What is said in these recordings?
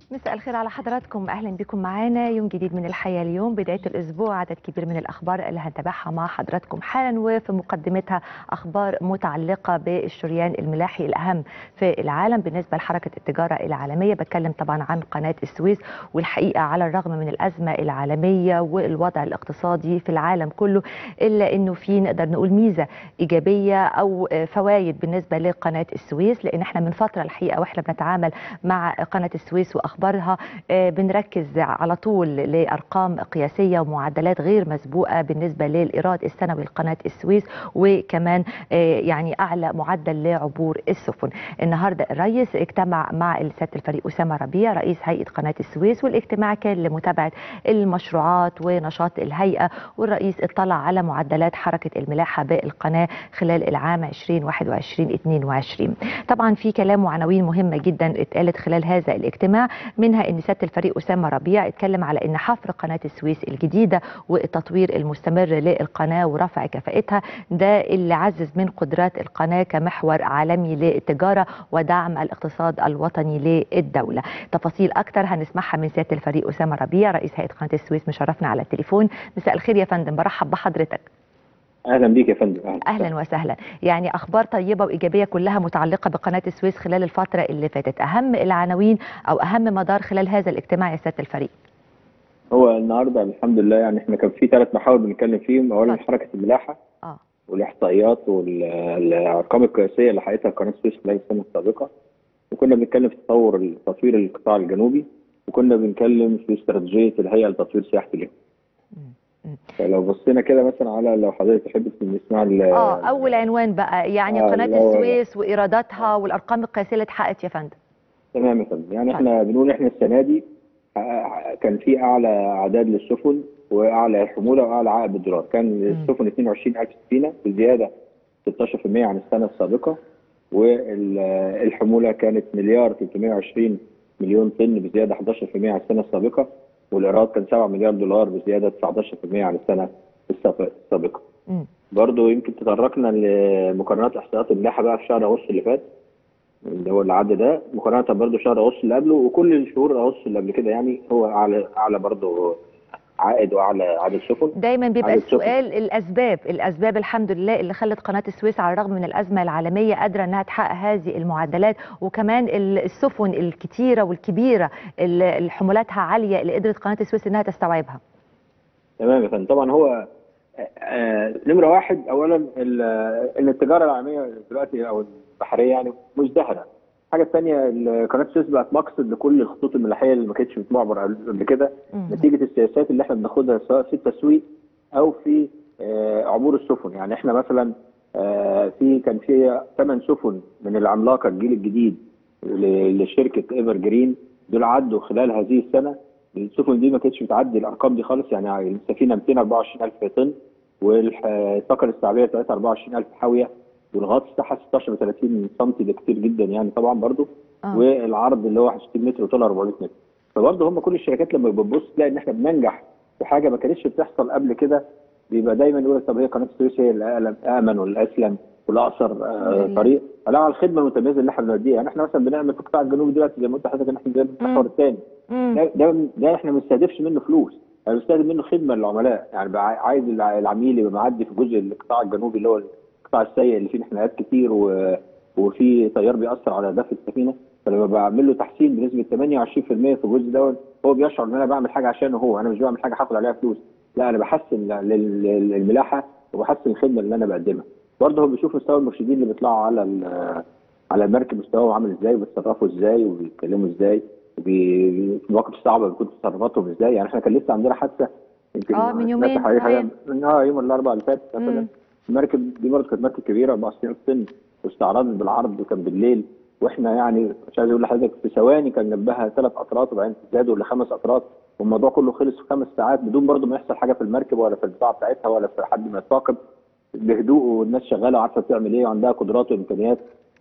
مساء الخير على حضراتكم اهلا بكم معانا يوم جديد من الحياه اليوم بدايه الاسبوع عدد كبير من الاخبار اللي هنتابعها مع حضراتكم حالا وفي مقدمتها اخبار متعلقه بالشريان الملاحي الاهم في العالم بالنسبه لحركه التجاره العالميه بتكلم طبعا عن قناه السويس والحقيقه على الرغم من الازمه العالميه والوضع الاقتصادي في العالم كله الا انه في نقدر نقول ميزه ايجابيه او فوائد بالنسبه لقناه السويس لان احنا من فتره الحقيقه واحنا بنتعامل مع قناه السويس واخبارها بنركز على طول لارقام قياسيه ومعدلات غير مسبوقه بالنسبه للايراد السنوي لقناه السويس وكمان يعني اعلى معدل لعبور السفن. النهارده الرئيس اجتمع مع سياده الفريق اسامه ربيع رئيس هيئه قناه السويس والاجتماع كان لمتابعه المشروعات ونشاط الهيئه والرئيس اطلع على معدلات حركه الملاحه بالقناه خلال العام 2021 22 طبعا في كلام وعناوين مهمه جدا اتقالت خلال هذا الاجتماع منها ان سياده الفريق اسامه ربيع اتكلم على ان حفر قناه السويس الجديده والتطوير المستمر للقناه ورفع كفاءتها ده اللي عزز من قدرات القناه كمحور عالمي للتجاره ودعم الاقتصاد الوطني للدوله تفاصيل اكتر هنسمعها من سياده الفريق اسامه ربيع رئيس هيئه قناه السويس مشرفنا على التليفون مساء الخير يا فندم برحب بحضرتك اهلا بيك يا فندم أهلا, اهلا وسهلا يعني اخبار طيبه وايجابيه كلها متعلقه بقناه السويس خلال الفتره اللي فاتت اهم العناوين او اهم مدار خلال هذا الاجتماع يا سياده الفريق هو النهارده الحمد لله يعني احنا كان في ثلاث محاور بنتكلم فيهم اولا حركه الملاحه اه والاحصائيات والارقام القياسيه اللي حققتها قناه السويس خلال السنه السابقه وكنا بنتكلم في تطور تطوير القطاع الجنوبي وكنا بنتكلم في استراتيجيه الهيئه لتطوير سياحه اليوم فلو بصينا كده مثلا على لو حضرتك تحب نسمع اه اول عنوان بقى يعني آه قناه السويس وايراداتها والارقام القياسيه اللي اتحققت يا فندم تمام يا فندم يعني احنا بنقول احنا السنه دي كان في اعلى اعداد للسفن واعلى حموله واعلى عائد بالدولار كان السفن 22000 سفينه بزياده 16% عن السنه السابقه والحموله كانت مليار 320 مليون طن بزياده 11% عن السنه السابقه والايراد كان 7 مليار دولار بزياده 19% عن السنه السابقه. برضه يمكن تطرقنا لمقارنات احصائيات الملاحه بقى في شهر اغسطس اللي فات اللي هو العد ده مقارنه برضه شهر اغسطس اللي قبله وكل الشهور اغسطس اللي قبل كده يعني هو اعلى اعلى برضه عائد واعلى عدد سفن دايما بيبقى السؤال سفن. الاسباب الاسباب الحمد لله اللي خلت قناه السويس على الرغم من الازمه العالميه قادره انها تحقق هذه المعدلات وكمان السفن الكتيره والكبيره اللي حمولاتها عاليه اللي قدرت قناه السويس انها تستوعبها تمام يا فندم طبعا هو آه نمره واحد اولا ان التجاره العالميه دلوقتي او البحريه يعني مزدهره الحاجه الثانيه قناه السويس بقت مقصد لكل الخطوط الملاحيه اللي ما كانتش بتعبر قبل كده نتيجه السياسات اللي احنا بناخدها سواء في التسويق او في آه عبور السفن يعني احنا مثلا آه في كان في ثمان سفن من العملاقه الجيل الجديد لشركه ايفر جرين دول عدوا خلال هذه السنه السفن دي ما كانتش بتعدي الارقام دي خالص يعني السفينه 224000 طن والطاقه الاستيعابيه بتاعتها 24000 حاويه والغطس بتاعها 16 ب 30 سم ده كتير جدا يعني طبعا برضو آه. والعرض اللي هو 61 متر وطول 400 متر فبرضه هم كل الشركات لما بتبص تلاقي ان احنا بننجح في حاجه ما كانتش بتحصل قبل كده بيبقى دايما يقول طب هي قناه السويس هي الامن والاسلم والاقصر آه طريق فلا على الخدمه المتميزه اللي احنا بنوديها يعني احنا مثلا بنعمل في القطاع الجنوبي دلوقتي زي ما قلت لحضرتك ان احنا بنعمل المحور الثاني ده, ده ده احنا ما بنستهدفش منه فلوس احنا بنستهدف منه خدمه للعملاء يعني عايز العميل يبقى معدي في جزء القطاع الجنوبي اللي هو القطاع السيء اللي فيه انحناءات كتير و... وفي تيار بيأثر على دفع السفينه فلما بعمل له تحسين بنسبه 28% في الجزء دوت هو بيشعر ان انا بعمل حاجه عشانه هو انا مش بعمل حاجه هاخد عليها فلوس لا انا بحسن للملاحه وبحسن الخدمه اللي انا بقدمها برضه هو بيشوف مستوى المرشدين اللي بيطلعوا على على المركب مستواهم عامل ازاي وبيتصرفوا ازاي وبيتكلموا ازاي وفي المواقف الصعبه بيكون تصرفاتهم ازاي يعني احنا كان لسه عندنا حادثه يمكن اه من يومين حاجه من اه يوم الاربعاء اللي فات مثلا المركب دي برضه كانت مركب كبيره 64 طن واستعراضت بالعرض وكان بالليل واحنا يعني مش عايز اقول لحضرتك في ثواني كان جنبها ثلاث اطراف وبعدين زادوا لخمس اطراف والموضوع كله خلص في خمس ساعات بدون برضه ما يحصل حاجه في المركب ولا في البضاعه بتاعتها ولا في حد ما يتراقب بهدوء والناس شغاله عارفه بتعمل ايه وعندها قدرات وامكانيات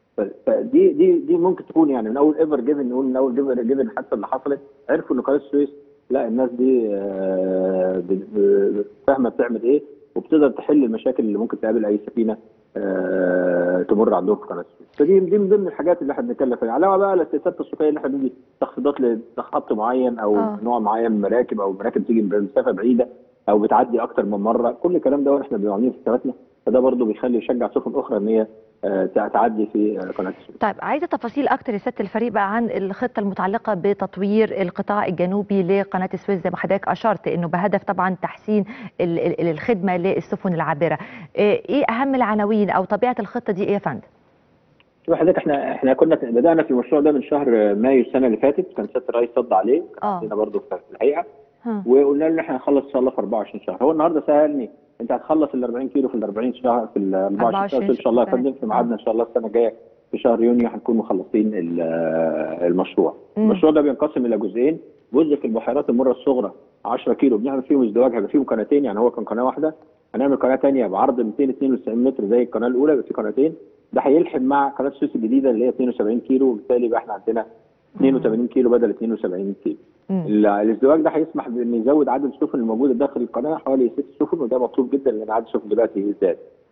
فدي دي دي ممكن تكون يعني من اول ايفر جيفن نقول من اول جيفن جيفن الحادثه اللي حصلت عرفوا ان قناه السويس لا الناس دي فاهمه بتعمل ايه وبتقدر تحل المشاكل اللي ممكن تقابل اي سفينه آه، تمر عندهم في قناه السويس فدي دي من ضمن الحاجات اللي احنا بنتكلم فيها علاوه بقى على السياسات التسويقيه اللي احنا بندي تخفيضات لخط معين او آه. نوع معين من المراكب او مراكب تيجي بمسافه بعيده او بتعدي اكتر من مره كل الكلام ده احنا بنبقى عاملينه في حساباتنا فده برضه بيخلي يشجع سفن اخرى ان هي آه، تعدي في آه، قناه السويس طيب عايزه تفاصيل اكتر يا سياده الفريق بقى عن الخطه المتعلقه بتطوير القطاع الجنوبي لقناه السويس زي ما حضرتك اشرت انه بهدف طبعا تحسين ال- ال- الخدمه للسفن العابره ايه إيه اهم العناوين او طبيعه الخطه دي ايه يا فندم شوف حضرتك احنا احنا كنا بدانا في المشروع ده من شهر مايو السنه اللي فاتت كان سياده الرئيس صد عليه كان آه. عندنا برضه في الهيئه ها. وقلنا له ان احنا هنخلص ان شاء الله في 24 شهر هو النهارده سالني انت هتخلص ال 40 كيلو في ال 40 شهر في ال 24 شهر قلت له ان شاء الله يا فندم في ميعادنا ان شاء الله السنه الجايه في شهر يونيو هنكون مخلصين ال- المشروع مم. المشروع ده بينقسم الى جزئين جزء في البحيرات المره الصغرى 10 كيلو بنعمل فيهم ازدواج هيبقى فيهم قناتين يعني هو كان قناه واحده هنعمل قناه ثانيه بعرض 292 متر زي القناه الاولى يبقى في قناتين ده هيلحم مع قناه السويس الجديده اللي هي 72 كيلو وبالتالي يبقى احنا عندنا 82 كيلو بدل 72 كيلو مم. ال- الازدواج ده هيسمح بان يزود عدد السفن الموجوده داخل القناه حوالي ست سفن وده مطلوب جدا لان عدد السفن دلوقتي زاد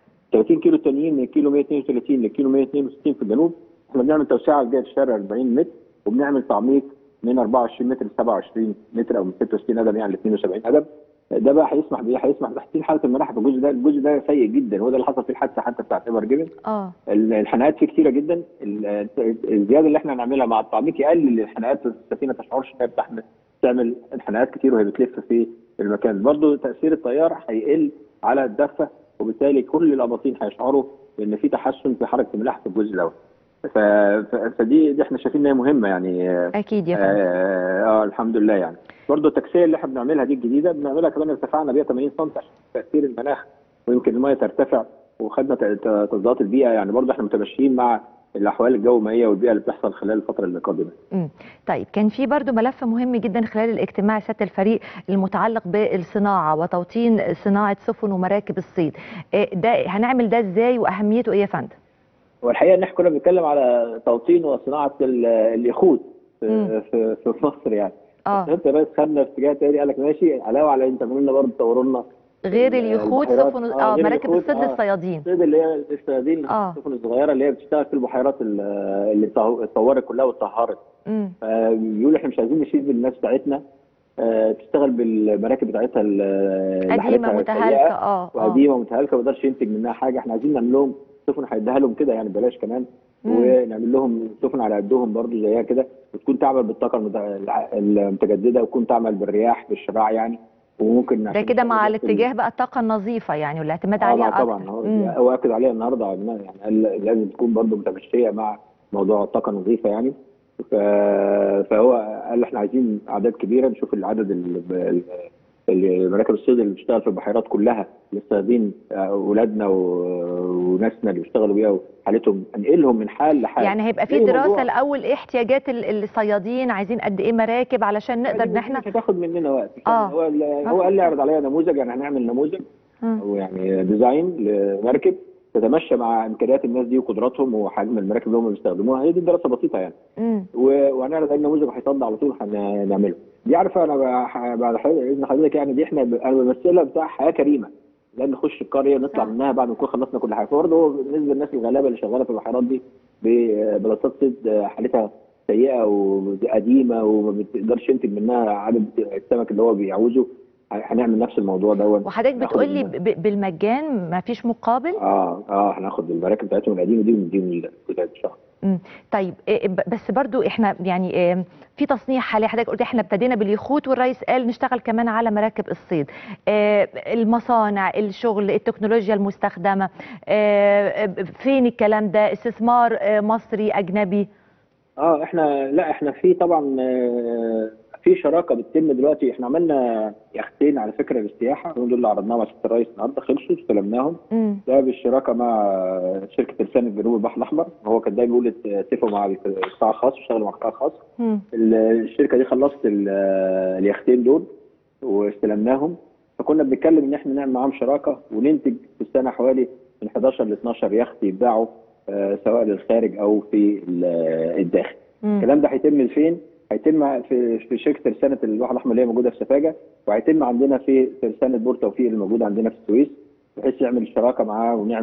30 كيلو التانيين من كيلو 132 لكيلو 162 في الجنوب احنا بنعمل توسعه لجهه الشارع 40 متر وبنعمل تعميق من 24 متر ل 27 متر او من 66 قدم يعني ل 72 قدم ده بقى هيسمح بايه؟ هيسمح بتحسين حاله الملاحه في الجزء ده، الججزء ده سيء جدا وده اللي حصل فيه الحادثه حتى بتاعت ايفر جيبن اه ال- الحناقات فيه كتيره جدا ال- الزياده اللي احنا هنعملها مع التعميق يقلل الحناقات السفينه ما تشعرش انها بتحمل تعمل حناقات كتير وهي بتلف في المكان برضه تاثير التيار هيقل على الدفه وبالتالي كل الاباطين هيشعروا بان في تحسن في حركه الملاحه في الجزء الاول ف... ف... فدي دي احنا شايفين ان هي مهمه يعني آه، اكيد يا فندم اه, آه الحمد لله يعني برضه التكسيه اللي احنا بنعملها دي الجديده بنعملها كمان ارتفعنا بيها 80 سم عشان تاثير المناخ ويمكن الميه ترتفع وخدنا ت- ت- تفضيلات البيئه يعني برضه احنا متماشيين مع الاحوال الجومائيه والبيئه اللي بتحصل خلال الفتره القادمه. مم. طيب كان في برضو ملف مهم جدا خلال الاجتماع سياده الفريق المتعلق بالصناعه وتوطين صناعه سفن ومراكب الصيد إيه ده هنعمل ده ازاي واهميته ايه يا فندم والحقيقه ان احنا كنا بنتكلم على توطين وصناعه ال- اليخوت مم. في, في, في مصر يعني. اه انت بس خدنا في اتجاه تاني قال لك ماشي علاوه على انت تعملوا لنا برضه تطوروا لنا غير ال- اليخوت البحيرات. سفن آه، اه غير مراكب اليخوت، الصيد آه. للصيادين الصيد اللي هي الصيادين آه. السفن الصغيره اللي هي بتشتغل في البحيرات ال- اللي اتطو- اتطورت كلها واتطهرت امم بيقول احنا مش عايزين نشيل الناس بتاعتنا آه، تشتغل بالمراكب بتاعتها ال- اللي قديمه حالتها متهالكه سيئة اه اه وقديمه ومتهالكه ما يقدرش ينتج منها حاجه احنا عايزين نعمل لهم سفن هيديها لهم كده يعني بلاش كمان مم. ونعمل لهم سفن على قدهم برضو زيها كده وتكون تعمل بالطاقه المت- الع- المتجدده وتكون تعمل بالرياح بالشراع يعني وممكن ده عشان كده مع نستخدم في ال- الاتجاه بقى الطاقه النظيفه يعني والاعتماد اه عليها لا طبعا اكتر هو مم. هو اكد عليها النهارده عندنا يعني قال لازم تكون برضه متمشيه مع موضوع الطاقه النظيفه يعني ف... فهو قال احنا عايزين اعداد كبيره نشوف العدد ال... ال... المراكب الصيد اللي بتشتغل في البحيرات كلها للصيادين آه، اولادنا و... وناسنا اللي بيشتغلوا بيها وحالتهم انقلهم من حال لحال يعني هيبقى في زي دراسه موضوع- الاول ايه احتياجات ال- الصيادين عايزين قد ايه مراكب علشان نقدر ان احنا مش هتاخد مننا وقت آه. هو ال- هو قال لي اعرض عليا نموذج يعني هنعمل نموذج مم. او يعني ديزاين لمركب تتمشى مع امكانيات الناس دي وقدراتهم وحجم المراكب اللي هم بيستخدموها هي دي دراسه بسيطه يعني مم. و- وهنعرض عليه نموذج هيصدى على طول هنعمله دي عارفه انا ب- بعد حضرتك- اذن حضرتك يعني دي احنا ب- انا بمثلها بتاع حياه كريمه لا نخش القريه نطلع آه. منها بعد ما نكون خلصنا كل حاجه فبرضه هو بالنسبه للناس الغلابه اللي شغاله في البحيرات دي ببلاطات صيد حالتها سيئه وقديمه وما بتقدرش ينتج منها عدد السمك اللي هو بيعوزه هنعمل نفس الموضوع دوت وحضرتك ناخد بتقول لي ال- ب- بالمجان ما فيش مقابل اه اه هناخد المراكب بتاعتهم القديمه دي ونديهم الجداد ان شاء الله مم. طيب إيه ب- بس برضو احنا يعني إيه في تصنيع حاليا حضرتك قلت احنا ابتدينا باليخوت والرئيس قال نشتغل كمان على مراكب الصيد إيه المصانع الشغل التكنولوجيا المستخدمه إيه فين الكلام ده استثمار إيه مصري اجنبي اه احنا لا احنا في طبعا آه، في شراكه بتتم دلوقتي احنا عملنا يختين على فكره للسياحه دول اللي عرضناهم على سياده الرئيس النهارده خلصوا استلمناهم مم. ده بالشراكه مع شركه لسان الجنوب البحر الاحمر هو كان دايما بيقول اتفقوا مع القطاع الخاص واشتغلوا مع القطاع الخاص مم. الشركه دي خلصت ال- اليختين دول واستلمناهم فكنا بنتكلم ان احنا نعمل معاهم شراكه وننتج في السنه حوالي من 11 ل 12 يخت يتباعوا آه، سواء للخارج او في ال- الداخل. مم. الكلام ده هيتم فين؟ هيتم في في شركه ترسانه البحر الاحمر اللي هي موجوده في سفاجه وهيتم عندنا في ترسانه بور توفيق اللي موجوده عندنا في السويس بحيث يعمل شراكه معاه ونعمل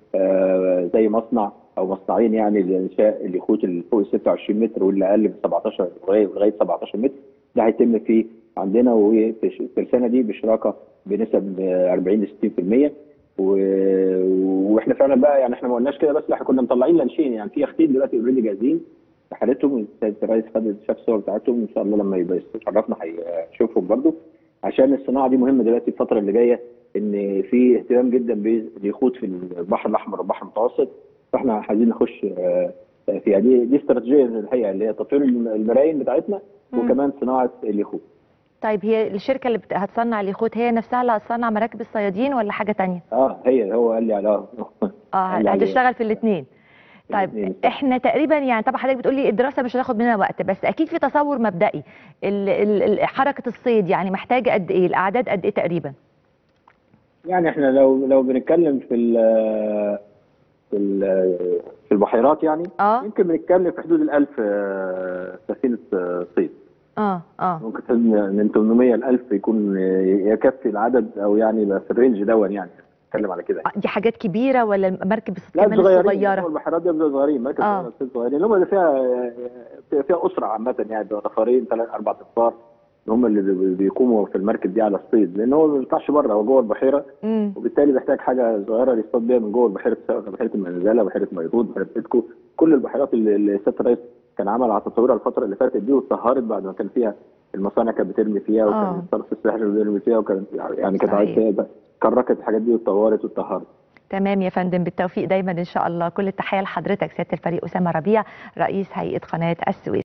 آه، زي مصنع او مصنعين يعني لانشاء اليخوت اللي فوق ال 26 متر واللي اقل من 17 لغايه لغاية 17 متر ده هيتم في عندنا وفي الترسانه دي بشراكه بنسب آه، 40 ل 60% و- واحنا فعلا بقى يعني احنا ما قلناش كده بس لا احنا كنا مطلعين لانشين يعني في يختين دلوقتي اوريدي جاهزين في حالتهم السيد الرئيس خد شاف الصور بتاعتهم ان شاء الله لما يبقى يشرفنا هيشوفهم برضو عشان الصناعه دي مهمه دلوقتي الفتره اللي جايه ان في اهتمام جدا باليخوت في البحر الاحمر والبحر المتوسط فاحنا عايزين نخش آه، فيها دي دي استراتيجيه الحقيقه اللي هي تطوير المراين بتاعتنا مم. وكمان صناعه اليخوت طيب هي الشركه اللي بت- هتصنع اليخوت هي نفسها اللي هتصنع مراكب الصيادين ولا حاجه تانية اه هي هو قال لي على اه اه قال لي عليه. هتشتغل في الاثنين طيب الاتنين. احنا تقريبا يعني طبعا حضرتك بتقول لي الدراسه مش هتاخد مننا وقت بس اكيد في تصور مبدئي ال- ال- ال- حركه الصيد يعني محتاجه قد ايه الاعداد قد ايه تقريبا يعني احنا لو لو بنتكلم في ال في ال في البحيرات يعني اه يمكن بنتكلم في حدود ال 1000 آه، سفينه آه، صيد اه اه ممكن تقول من 800 ل 1000 يكون آه، يكفي العدد او يعني يبقى في الرينج دون يعني نتكلم على كده دي حاجات كبيره ولا المركب لا كمان صغيرين الصغيره هو البحيرات دي بيبقوا صغيرين مركز آه. صغيرة، صيد صغيرين اللي هم اللي فيها فيها- فيها اسره عامه يعني بيبقوا نفرين ثلاث اربع انفار هم اللي بي- بيقوموا في المركب دي على الصيد لان هو ما بيطلعش بره هو جوه البحيره امم وبالتالي بيحتاج حاجه صغيره يصطاد بيها من جوه البحيره سواء كانت بحيره المنزله بحيره ميرود بحيره ادكو كل البحيرات اللي اللي السيد الرئيس كان عمل على تطويرها الفتره اللي فاتت دي واتطهرت بعد ما كان فيها المصانع كانت بترمي فيها آه. وكان صرف السحر بيرمي فيها وكان يعني كانت صحيح. عايزه كركت الحاجات دي واتطورت واتطهرت تمام يا فندم بالتوفيق دايما ان شاء الله كل التحيه لحضرتك سياده الفريق اسامه ربيع رئيس هيئه قناه السويس